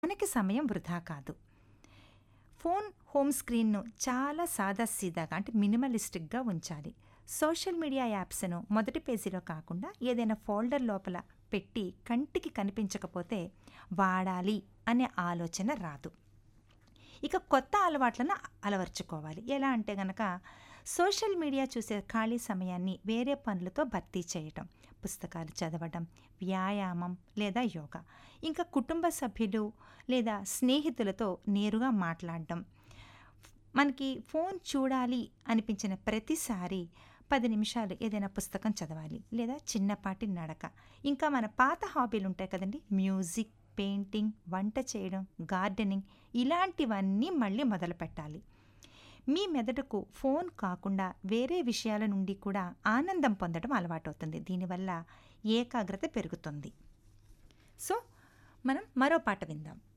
మనకి సమయం వృధా కాదు ఫోన్ హోమ్ స్క్రీన్ను చాలా సాదాసీదాగా అంటే మినిమలిస్టిక్గా ఉంచాలి సోషల్ మీడియా యాప్స్ను మొదటి పేజీలో కాకుండా ఏదైనా ఫోల్డర్ లోపల పెట్టి కంటికి కనిపించకపోతే వాడాలి అనే ఆలోచన రాదు ఇక కొత్త అలవాట్లను అలవర్చుకోవాలి ఎలా అంటే గనక సోషల్ మీడియా చూసే ఖాళీ సమయాన్ని వేరే పనులతో భర్తీ చేయటం పుస్తకాలు చదవడం వ్యాయామం లేదా యోగా ఇంకా కుటుంబ సభ్యులు లేదా స్నేహితులతో నేరుగా మాట్లాడడం మనకి ఫోన్ చూడాలి అనిపించిన ప్రతిసారి పది నిమిషాలు ఏదైనా పుస్తకం చదవాలి లేదా చిన్నపాటి నడక ఇంకా మన పాత హాబీలు ఉంటాయి కదండి మ్యూజిక్ పెయింటింగ్ వంట చేయడం గార్డెనింగ్ ఇలాంటివన్నీ మళ్ళీ మొదలు పెట్టాలి మీ మెదడుకు ఫోన్ కాకుండా వేరే విషయాల నుండి కూడా ఆనందం పొందడం అలవాటవుతుంది దీనివల్ల ఏకాగ్రత పెరుగుతుంది సో మనం మరో పాట విందాం